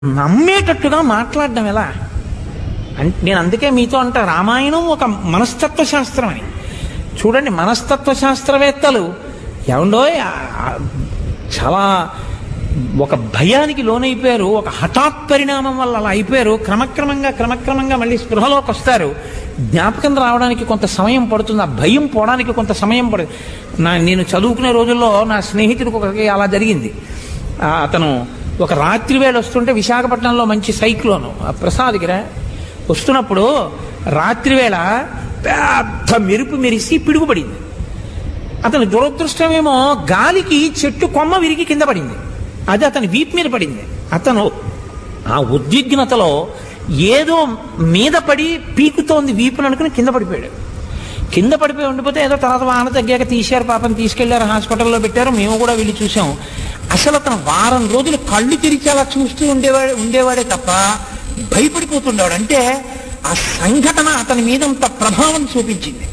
నమ్మేటట్టుగా మాట్లాడడం ఎలా అంటే నేను అందుకే మీతో అంటా రామాయణం ఒక మనస్తత్వ శాస్త్రం అని చూడండి మనస్తత్వ శాస్త్రవేత్తలు ఏమండో చాలా ఒక భయానికి లోనైపోయారు ఒక హఠాత్ పరిణామం వల్ల అలా అయిపోయారు క్రమక్రమంగా క్రమక్రమంగా మళ్ళీ స్పృహలోకి వస్తారు జ్ఞాపకం రావడానికి కొంత సమయం పడుతుంది ఆ భయం పోవడానికి కొంత సమయం పడుతుంది నా నేను చదువుకునే రోజుల్లో నా స్నేహితుడికి ఒకరికి అలా జరిగింది ఆ, అతను ఒక రాత్రి వేళ వస్తుంటే విశాఖపట్నంలో మంచి సైక్లోను ఆ ప్రసాద్కి రా వస్తున్నప్పుడు రాత్రి వేళ పెద్ద మెరుపు మెరిసి పిడుగుపడింది అతని దురదృష్టమేమో గాలికి చెట్టు కొమ్మ విరిగి కింద పడింది అది అతని వీపు మీద పడింది అతను ఆ ఉద్విగ్నతలో ఏదో మీద పడి పీకుతోంది వీపును అనుకుని కింద పడిపోయాడు కింద పడిపోయి ఉండిపోతే ఏదో తర్వాత వాన తగ్గాక తీశారు పాపం తీసుకెళ్లారు హాస్పిటల్లో పెట్టారు మేము కూడా వెళ్ళి చూసాం అసలు అతను వారం రోజులు కళ్ళు తెరిచి అలా చూస్తూ ఉండేవాడే ఉండేవాడే తప్ప భయపడిపోతుండేవాడు అంటే ఆ సంఘటన అతని మీద అంత ప్రభావం చూపించింది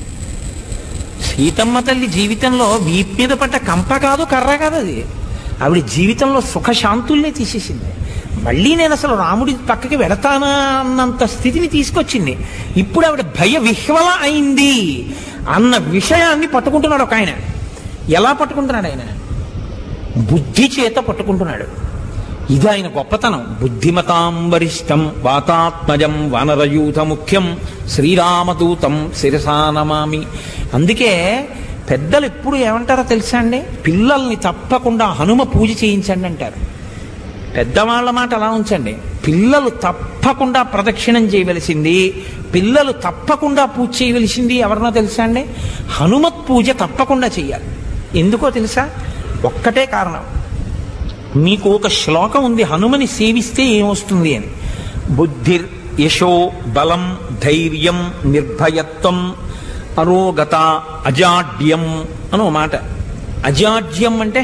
సీతమ్మ తల్లి జీవితంలో వీపు మీద పడ్డ కంప కాదు కర్ర కాదు అది ఆవిడ జీవితంలో సుఖశాంతుల్నే తీసేసింది మళ్ళీ నేను అసలు రాముడి పక్కకి వెళతానా అన్నంత స్థితిని తీసుకొచ్చింది ఇప్పుడు ఆవిడ భయ విహ్వల అయింది అన్న విషయాన్ని పట్టుకుంటున్నాడు ఒక ఆయన ఎలా పట్టుకుంటున్నాడు ఆయన బుద్ధి చేత పట్టుకుంటున్నాడు ఇది ఆయన గొప్పతనం బుద్ధిమతాం వరిష్టం వాతాత్మజం వానరయూథ ముఖ్యం శ్రీరామదూతం శిరసానమామి అందుకే పెద్దలు ఎప్పుడు ఏమంటారో తెలుసా అండి పిల్లల్ని తప్పకుండా హనుమ పూజ చేయించండి అంటారు పెద్దవాళ్ళ మాట అలా ఉంచండి పిల్లలు తప్పకుండా ప్రదక్షిణం చేయవలసింది పిల్లలు తప్పకుండా పూజ చేయవలసింది ఎవరినో తెలుసా అండి హనుమత్ పూజ తప్పకుండా చెయ్యాలి ఎందుకో తెలుసా ఒక్కటే కారణం మీకు ఒక శ్లోకం ఉంది హనుమని సేవిస్తే ఏమొస్తుంది అని బుద్ధిర్ యశో బలం ధైర్యం నిర్భయత్వం అరోగత అజాడ్యం అని ఒక మాట అజాడ్యం అంటే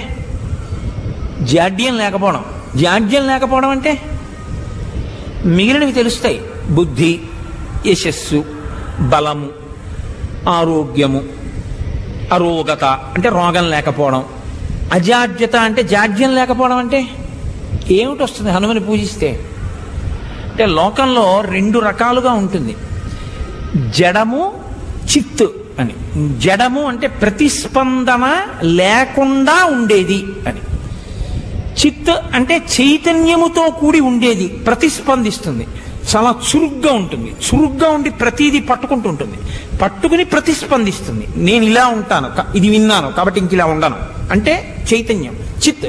జాడ్యం లేకపోవడం జాడ్యం లేకపోవడం అంటే మిగిలినవి తెలుస్తాయి బుద్ధి యశస్సు బలము ఆరోగ్యము అరోగత అంటే రోగం లేకపోవడం అజాడ్యత అంటే జాడ్యం లేకపోవడం అంటే ఏమిటి వస్తుంది హనుమని పూజిస్తే అంటే లోకంలో రెండు రకాలుగా ఉంటుంది జడము చిత్తు అని జడము అంటే ప్రతిస్పందన లేకుండా ఉండేది అని చిత్ అంటే చైతన్యముతో కూడి ఉండేది ప్రతిస్పందిస్తుంది చాలా చురుగ్గా ఉంటుంది చురుగ్గా ఉండి ప్రతిదీ పట్టుకుంటూ ఉంటుంది పట్టుకుని ప్రతిస్పందిస్తుంది నేను ఇలా ఉంటాను క- ఇది విన్నాను కాబట్టి ఇంక ఇలా ఉండను అంటే చైతన్యం చిత్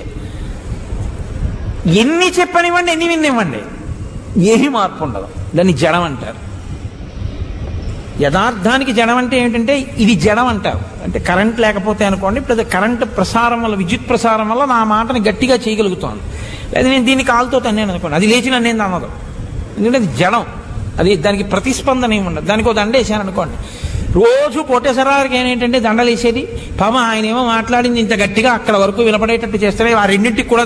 ఎన్ని చెప్పనివ్వండి ఎన్ని విన్నివ్వండి ఏమీ మార్పు ఉండదు దాన్ని జడం అంటారు యథార్థానికి జడం అంటే ఏంటంటే ఇది జడం అంటారు అంటే కరెంట్ లేకపోతే అనుకోండి ఇప్పుడు అది కరెంట్ ప్రసారం వల్ల విద్యుత్ ప్రసారం వల్ల నా మాటని గట్టిగా చేయగలుగుతాను లేదా నేను దీన్ని కాలుతో తన్నాను అనుకోండి అది లేచి నన్ను ఏం అన్నదు ఎందుకంటే అది జడం అది దానికి ప్రతిస్పందన ఏమి ఉండదు దానికి ఒక దండ వేసాను అనుకోండి రోజు కోటేశ్వరరావుకి ఏంటంటే దండలు వేసేది పాప ఆయన ఏమో మాట్లాడింది ఇంత గట్టిగా అక్కడ వరకు వినపడేటట్టు చేస్తే ఆ రెండింటికి కూడా